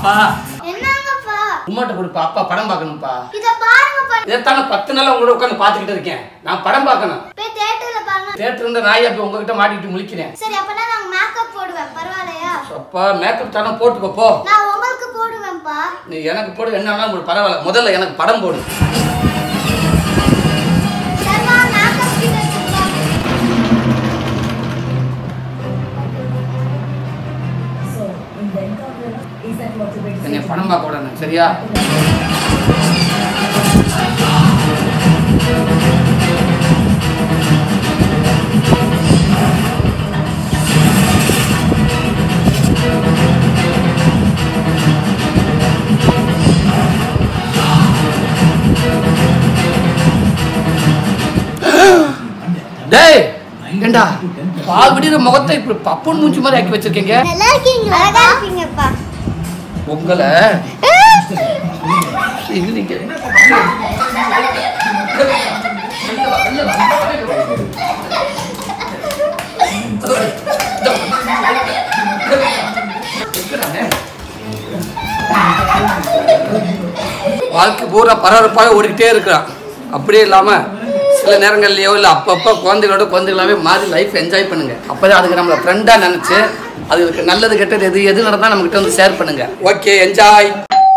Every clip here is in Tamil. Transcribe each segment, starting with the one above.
அப்பா என்னங்கப்பா உமாட்ட கொடுப்பா அப்பா படம் பார்க்கணும்ப்பா இத பாருங்கப்பா இதைத்தானே பத்து நாளா உங்களோட உட்காந்து பார்த்துக்கிட்டு இருக்கேன் நான் படம் பார்க்கணும் போய் தியேட்டர்ல பாருங்க தேட்டர் இருந்த நாயை அப்போ உங்ககிட்ட மாட்டிக்கிட்டு முழிக்கிறேன் சரி அப்பனா நான் மேக்கப் போடுவேன் பரவாயில்லையா அப்பா மேக்கப் தானே போட்டுக்கோ போ நான் உங்களுக்கு போடுவேன்ப்பா நீ எனக்கு போடு என்ன வேணாலும் போடு பரவாயில்ல முதல்ல எனக்கு படம் போடு சரிமா மேக்கப் கிட்ட வச்சுக்கோ So, in the encounter, is that what you're going to என்னை say? படம் பார்க்க விடணும் சரியா டேய் ஏண்டா பால்படிற முகத்தை இப்படி பப்புன் மூஞ்சி மாதிரி ஆக்கி வச்சிருக்கீங்க நல்லா இருக்கீங்களா அழகா இருக்கீங்கப்பா உங்களை இல்லைங்க வாழ்க்கை பூரா பரபரப்பாக ஓடிக்கிட்டே இருக்கிறான் அப்படியே இல்லாமல் சில நேரங்கள்லையோ இல்லை அப்பப்போ குழந்தைகளோட குழந்தைகளாவே மாறி லைஃப் என்ஜாய் பண்ணுங்க அப்போதான் அதுக்கு நம்மளை ஃப்ரெண்டாக நினச்சி அதுக்கு நல்லது கெட்டது எது எது நடந்தால் நம்மகிட்ட வந்து ஷேர் பண்ணுங்க ஓகே என்ஜாய்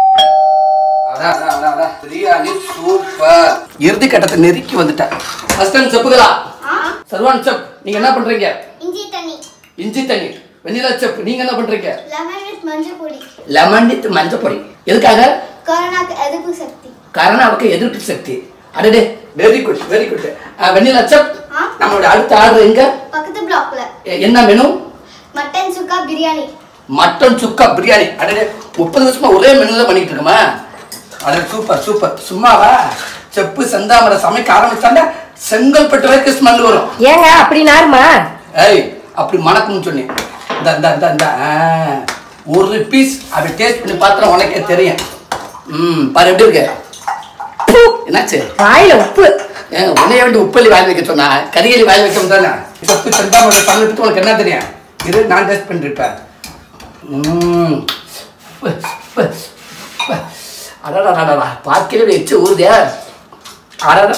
பிரியாணி சூப்பர் இறுதி கட்டத்தை நெருக்கி வந்துட்டேன் ஃபர்ஸ்ட் டைம் செப்புகளா சர்வான் செப் நீங்க என்ன பண்றீங்க இஞ்சி தண்ணி இஞ்சி தண்ணி வெண்ணிலா செப் நீங்க என்ன பண்றீங்க லெமன் வித் மஞ்சள் பொடி லெமன் வித் மஞ்சள் பொடி எதுக்காக கொரோனாக்கு எதிர்ப்பு சக்தி கரோனாவுக்கு எதிர்ப்பு சக்தி அடடே very good very good Vennila chef ஆ? நம்மளோட அடுத்த ஆர்டர் எங்க பக்கத்து பிளாக்ல எ- என்ன menu mutton chukka biryani mutton chukka biryani அடடே முப்பது வருஷமா ஒரே மெனு தான் பண்ணிட்டு இருக்கோமா அடே சூப்பர் சூப்பர் சும்மாவா செப்பு செந்தாமரை சமைக்க ஆரம்பிச்சாண்டா செங்கல்பட்டு வரைக்கும் ஸ்மெல் வரும் ஏங்க அப்படி நாருமா ஏய் அப்படி மணக்கும்னு சொன்னேன் இந்த இந்த இந்த இந்த ஆ, ஒரு பீஸ் அப்படி டேஸ்ட் பண்ணி பார்த்தா உனக்கே தெரியும் ம் பாரு எப்படி இருக்கு என்னாச்சு வாயில உப்பு ஏன் உன்னைய வேண்டி உப்பள்ளி வாயில் வைக்க சொன்னா கரியலி வாயில் வைக்க தானே இப்போ செந்தாமரை சமைச்சு உனக்கு என்ன தெரியும் இது நான் டேஸ்ட் பண்ணிருப்பேன் ம் உப்பு, உப்பு, உப்பு. அடடா அடடா பார்க்கவே இப்படி எச்சு ஊறுதே அடடா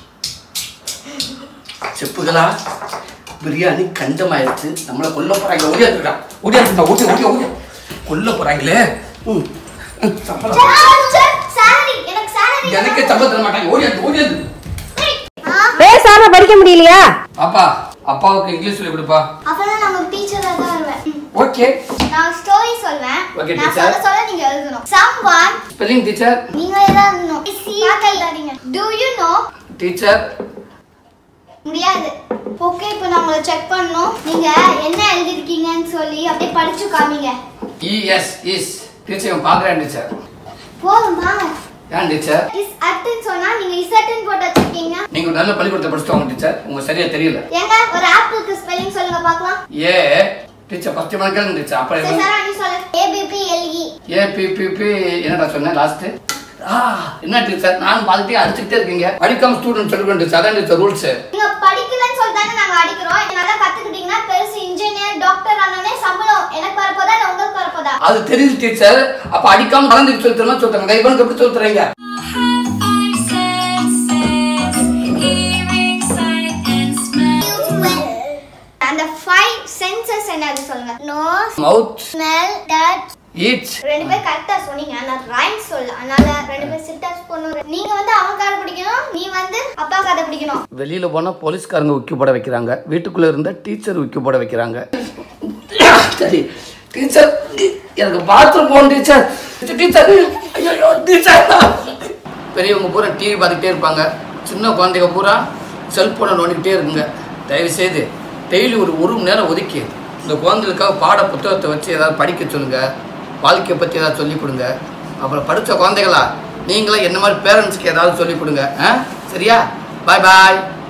செப்புகளா பிரியாணி கஞ்சமாயிருச்சு நம்மளை கொல்ல போறாங்க ஓடியாந்துருக்கா ஓடியாந்துருக்கா ஓடி ஓடி ஓடி கொல்ல போறாங்களே ம் ம், சம்பளம். சாரி எனக்கு சாரி எனக்கே சம்பளம் தர மாட்டாங்க ஓடியாந்து ஓடியாந்து பேசாம படிக்க முடியலையா பாப்பா அப்பாவுக்கு இங்கிலீஷ் சொல்லி கொடுப்பா அப்பதான் நான் உங்களுக்கு டீச்சரா தான் வருவேன் ம். ஓகே நான் ஸ்டோரி சொல்வேன் Okay, நான் teacher. சொல்ல சொல்ல நீங்க எழுதணும் someone ஸ்பெல்லிங் டீச்சர் நீங்க தான் எழுதணும் பார்க்க எழுதாதீங்க do you know டீச்சர் முடியாது ஓகே இப்போ நான் உங்களை செக் பண்ணணும் நீங்க என்ன எழுதிருக்கீங்கன்னு சொல்லி அப்படியே படிச்சு காமிங்க இஎஸ் இஸ் டீச்சர் இவன் பார்க்குறேன் டீச்சர் போதும் வாங்க ஏன் டீச்சர் இஸ் அட்டுன்னு சொன்னா நீங்க இஸ் அட்டுன்னு போட்டு வச்சிருக்கீங்க நீங்க ஒரு நல்ல பள்ளிக்கூடத்தை படிச்சுவாங்க டீச்சர் உங்களுக்கு சரியா தெரியல ஏங்க ஒரு ஆப்பிளுக்கு ஸ்பெல்லிங் சொல்லுங்க பார்க்கலாம் ஏ டீச்சர் ஃபஸ்ட் மணிக்கல் டீச்சர் அப்போ சரி சாரா நீ சொல்லு A P P L E A P P P என்னடா சொன்னேன் லாஸ்ட் ஆ என்ன டீச்சர் நானும் பார்த்துட்டே அடிச்சுக்கிட்டே இருக்கீங்க படிக்காம ஸ்டூடெண்ட் சொல்லிக்கணும் டீச்சர் அதான் டீச்சர் ரூல்ஸ் நீங்க படிக்கலன்னு சொல்லி தானே நாங்க அடிக்கிறோம் இதை நல்லா கத்துக்கிட்டீங்கன்னா பெருசு இன்ஜினியர் டாக்டர் ஆனானே சம்பளம் எனக்கு வரப்போதா இல்ல உங்களுக்கு வரப்போதா அது தெரியுது டீச்சர் அப்ப அடிக்காம கலந்துக்கு சொல்லி தரணும் சொல்றாங்க கைபனுக்கு எப்படி சொல்லி தரீங்க அந்த ஃபைவ் சென்சஸ் என்னது சொல்லுங்க nose mouth smell touch each ரெண்டு பேர் கரெக்டா சொன்னீங்க ஆனா ரைம் சொல்ல அதனால ரெண்டு பேர் சிட்டர்ஸ் பொண்ணு நீங்க வந்து அவன் காரை பிடிக்கணும் நீ வந்து அப்பா கதை பிடிக்கணும் வெளியில போனா போலீஸ்காரங்க உக்கி போட வைக்கிறாங்க வீட்டுக்குள்ள இருந்தா டீச்சர் உக்கி போட வைக்கிறாங்க சரி டீச்சர் எனக்கு பாத்ரூம் போகணும் டீச்சர் டீச்சர் ஐயோ டீச்சர் பெரியவங்க பூரா டிவி பார்த்துக்கிட்டே இருப்பாங்க சின்ன குழந்தைங்க பூரா செல்போனை நோண்டிக்கிட்டே இருக்குங்க தயவு செய்து டெய்லி ஒரு ஒரு மணி நேரம் ஒதுக்கி இந்த குழந்தைகளுக்காக பாட புத்தகத்தை வச்சு ஏதாவது படிக்க சொல்லுங்க வாழ்க்கையை பற்றி ஏதாவது சொல்லிக் கொடுங்க அப்புறம் படித்த குழந்தைகளா நீங்களும் என்ன மாதிரி பேரண்ட்ஸ்க்கு ஏதாவது சொல்லிக் கொடுங்க ஆ சரியா பாய் பாய்